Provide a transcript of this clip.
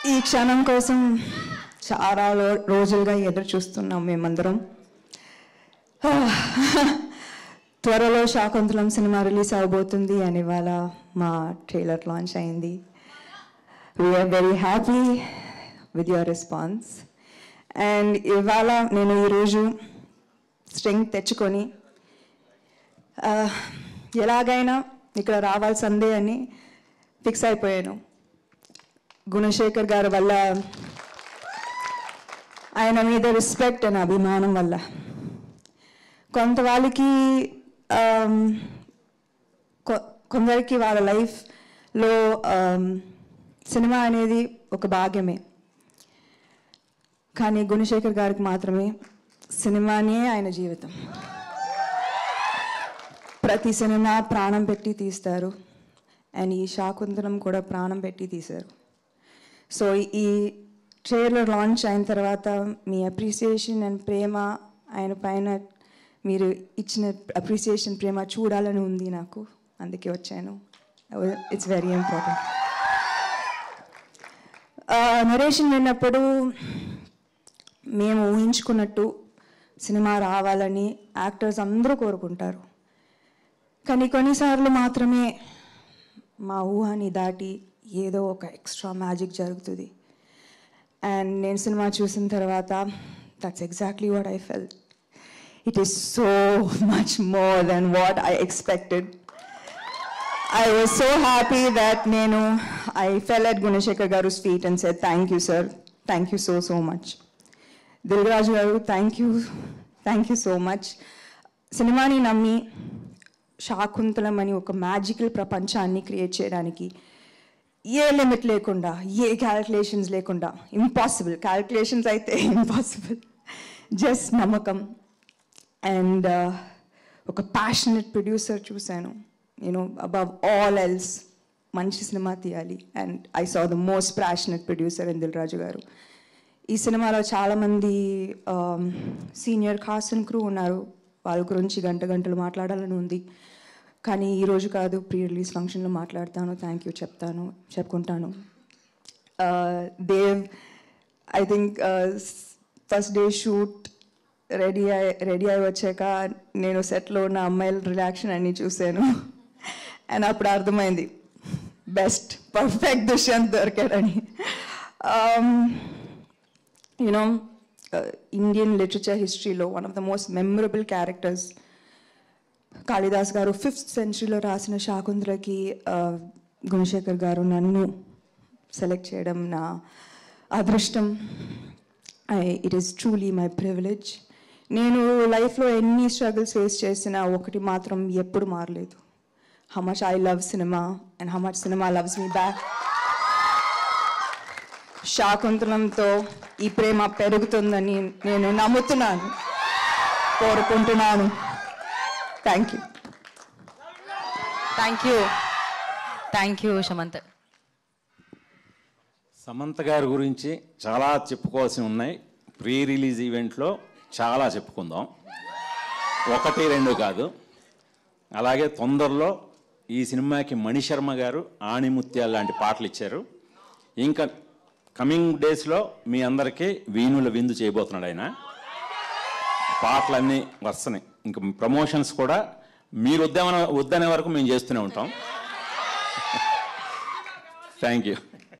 ఈ క్షణం కోసం చాలా రో- రోజులుగా ఎదురు చూస్తున్నాం మేమందరం ఆ, త్వరలో శాకుంతలం సినిమా రిలీజ్ అవబోతుంది అని ఇవాళ మా ట్రైలర్ లాంచ్ అయింది we are very happy with your response and ఇవాళ నేను ఈరోజు స్ట్రెంగ్త్ తెచ్చుకొని ఆ, ఎలాగైనా ఇక్కడ రావాల్సిందే అని ఫిక్స్ అయిపోయాను గుణశేఖర్ గారి వల్ల ఆయన మీద రెస్పెక్ట్ అండ్ అభిమానం వల్ల కొంత వాళ్ళకి ఆమ్, కొ- కొందరికి వాళ్ళ లైఫ్లో సినిమా అనేది ఒక భాగ్యమే కానీ గుణశేఖర్ గారికి మాత్రమే సినిమానే ఆయన జీవితం ప్రతి సినిమా ప్రాణం పెట్టి తీస్తారు అండ్ ఈ శాకుంతలం కూడా ప్రాణం పెట్టి తీశారు సో ఈ ట్రైలర్ లాంచ్ అయిన తర్వాత మీ అప్రిసియేషన్ అండ్ ప్రేమ ఆయన పైన మీరు ఇచ్చిన అప్రిసియేషన్ ప్రేమ చూడాలని ఉంది నాకు అందుకే వచ్చాను ఇట్స్ వెరీ ఇంపార్టెంట్ నరేషన్ విన్నప్పుడు మేము ఊహించుకున్నట్టు సినిమా రావాలని యాక్టర్స్ అందరూ కోరుకుంటారు కానీ కొన్నిసార్లు మాత్రమే మా ఊహని దాటి ఏదో ఒక ఎక్స్ట్రా మ్యాజిక్ జరుగుతుంది అండ్ నేను సినిమా చూసిన తర్వాత that's exactly what I fell it is so much more than what I expected I was so happy that నేను I fell at Gunasekhar garu sweet and said thank you sir thank you so so much Dilraju garu thank you thank you so much సినిమాని నమ్మి శాకుంతలం అని ఒక magical ప్రపంచాన్ని create చేయడానికి ఏ limit లేకుండా ఏ క్యాల్కులేషన్స్ లేకుండా ఇంపాసిబుల్ క్యాల్కులేషన్స్ అయితే ఇంపాసిబుల్ జస్ట్ నమ్మకం అండ్ ఒక ప్యాషనెట్ ప్రొడ్యూసర్ చూశాను యూనో అబవ్ ఆల్ ఎల్స్ మంచి సినిమా తీయాలి and I saw the most passionate producer in Dil Raju garu ఈ సినిమాలో చాలామంది సీనియర్ కాస్ట్ అండ్ క్రూ ఉన్నారు వాళ్ళ గురించి గంట గంటలు మాట్లాడాలని ఉంది కానీ ఈరోజు కాదు ప్రీ రిలీజ్ ఫంక్షన్లో మాట్లాడతాను థ్యాంక్ యూ చెప్తాను చెప్పుకుంటాను Dev I think first day shoot ready అయి రెడీ అయి వచ్చాక నేను సెట్లో ఉన్న అమ్మాయిల రిలాక్షన్ అన్నీ చూశాను అండ్ అప్పుడు అర్థమైంది బెస్ట్ పర్ఫెక్ట్ దుష్యంత్ దొరికాడని యునో ఇండియన్ లిటరేచర్ హిస్టరీలో one of the most memorable characters Kalidas garu fifth సెంచరీలో రాసిన శాకుంతలకి గుణశేఖర్ గారు నన్ను సెలెక్ట్ చేయడం నా అదృష్టం I it is truly my privilege నేను లైఫ్లో ఎన్ని స్ట్రగుల్స్ ఫేస్ చేసినా ఒకటి మాత్రం ఎప్పుడు మారలేదు how much I love cinema and how much cinema loves me back శాకుంతలంతో ఈ ప్రేమ పెరుగుతుందని నేను నమ్ముతున్నాను కోరుకుంటున్నాను thank you thank you thank you Samanth Samantha గారి గురించి చాలా చెప్పుకోవాల్సి ఉన్నాయి ప్రీ రిలీజ్ ఈవెంట్లో చాలా చెప్పుకుందాం ఒకటి రెండు కాదు అలాగే తొందరలో ఈ సినిమాకి మణిశర్మ గారు ఆణిముత్యాలు లాంటి పాటలు ఇచ్చారు ఇంకా కమింగ్ డేస్లో మీ అందరికీ వీణుల విందు చేయబోతున్నాడు ఆయన పాటలన్నీ వస్తున్నాయి ఇంకా ప్రమోషన్స్ కూడా మీరు వద్దామన వద్దనే వరకు మేము చేస్తూనే ఉంటాం థ్యాంక్ యూ